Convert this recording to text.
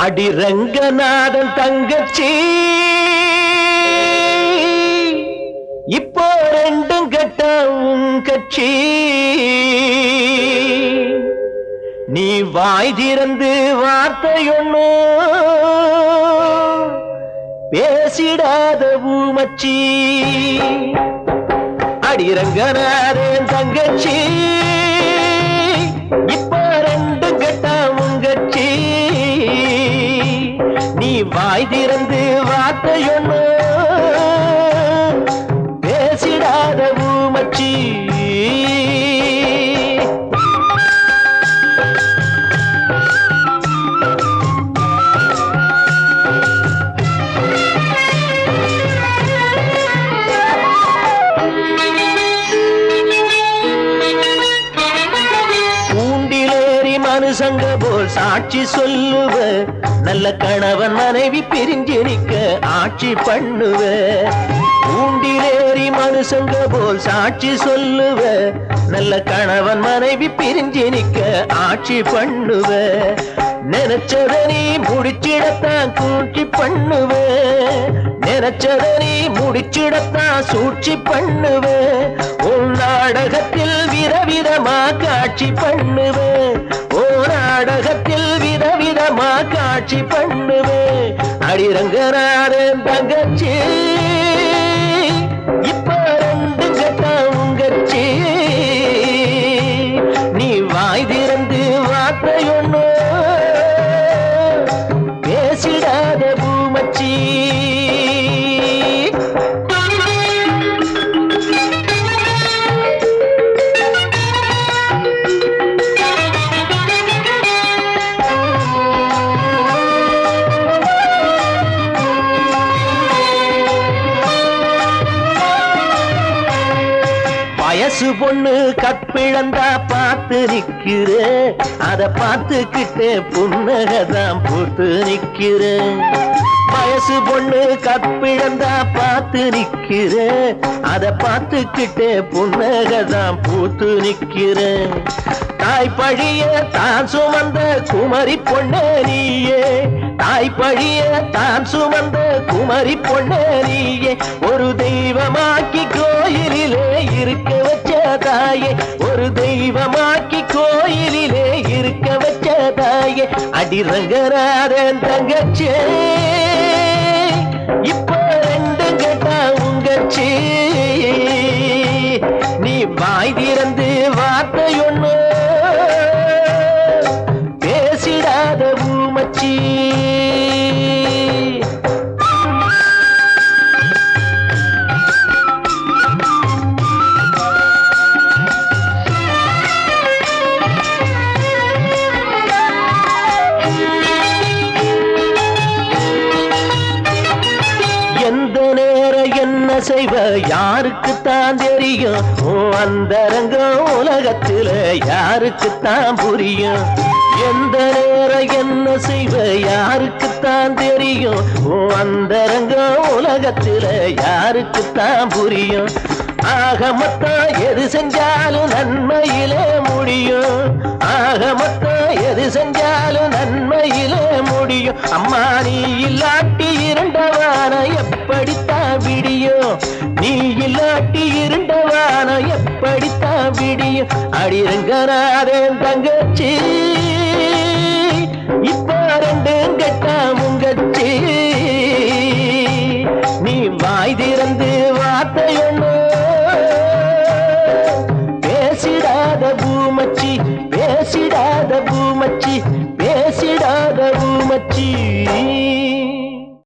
அடி ரங்கநாதன் தங்கச்சி இப்போ ரெண்டும் கட்ட உன் கட்சி நீ வாய் திறந்து வார்த்தையொன்னு பேசிடாத பூமச்சி அடி ரங்கநாதன் தங்கச்சி இப்ப ரெண்டு கட்டா உங்கச்சி நீ வாய் திறந்து வார்த்தையொன்னு பேசிடாத பூமச்சி கூண்டிலேறி மனுஷங்க போல் சாட்சி சொல்லுவ நல்ல கணவன் மனைவி பிரிஞ்சு நிக்க ஆட்சி பண்ணுவ கூண்டிலேறி மனுஷங்க போல் சாட்சி சொல்லுவ நல்ல கணவன் மனைவி பிரிஞ்சு நிக்க ஆட்சி பண்ணுவ நினைச்சத நீ முடிச்சிடத்தான் கூட்சி பண்ணுவ நினைச்சத நீ முடிச்சிடத்தான் சூழ்ச்சி பண்ணுவ உன் நாடகத்தில் விதவிதமா காட்சி பண்ணுவ ஓ நாடகத்தில் விதவிதமா காட்சி பண்ணுவ அடிரங்கநாதன் தங்கச்சி இப்ப ரெண்டு கட்டா உங்கச்சி நீ வாய் திறந்து வார்த்தையொன்னு பேசிடாத பூமச்சி வயசு பொண்ணு கற்பிழந்தா பார்த்து நிக்கிற அத பார்த்துக்கிட்டே புன்னகதான் போட்டு நிக்கிற வயசு பொண்ணு கற்பிழந்தா பார்த்து நிக்கிற அத பார்த்துக்கிட்டே புன்னகதான் பூத்து நிக்கிற தாய் பழிய தான் சுமந்த குமரி பொண்ணே நீயே தாய் பழிய தான் சுமந்த குமரி பொண்ணே நீயே ஒரு தெய்வமாக்கி கோயிலிலே இருக்க வச்ச தாயே ஒரு தெய்வமாக்கி கோயிலிலே இருக்க வச்ச தாயே அடிரங்கராதன் தங்கச்சே இப்ப ரெண்டு கேட்டா உங்கச்சி நீ வாய் திறந்து வார்த்தையொன்னு பேசிடாத பூமச்சி எந்த நேரம் என்ன செய்வ யாருக்கு தான் தெரியும் ஓ அந்தரங்கம் உலகத்துல யாருக்கு தான் புரியும் எந்த நேரம் என்ன செய்வ யாருக்கு தான் தெரியும் ஓ அந்தரங்கம் உலகத்துல யாருக்கு தான் புரியும் ஆக மொத்தம் எது செஞ்சாலும் நன்மையிலே முடியும் ஆக மொத்தம் எது செஞ்சாலும் நன்மையிலே முடியும் அம்மா நீ இல்லாட்டி இருண்டவான எப்படித்தான் விடியும் நீ இல்லாட்டி இருண்டவான எப்படித்தான் விடியும் அடிரங்கநாதன் தங்கச்சி இப்ப ரெண்டும் கெட்டா முங்கச்சி நீ வாய் திறந்து வார்த்தையொன்னு பேசிடாத பூமச்சி பேசிடாத பூமச்சி பேசிடாத பூமச்சி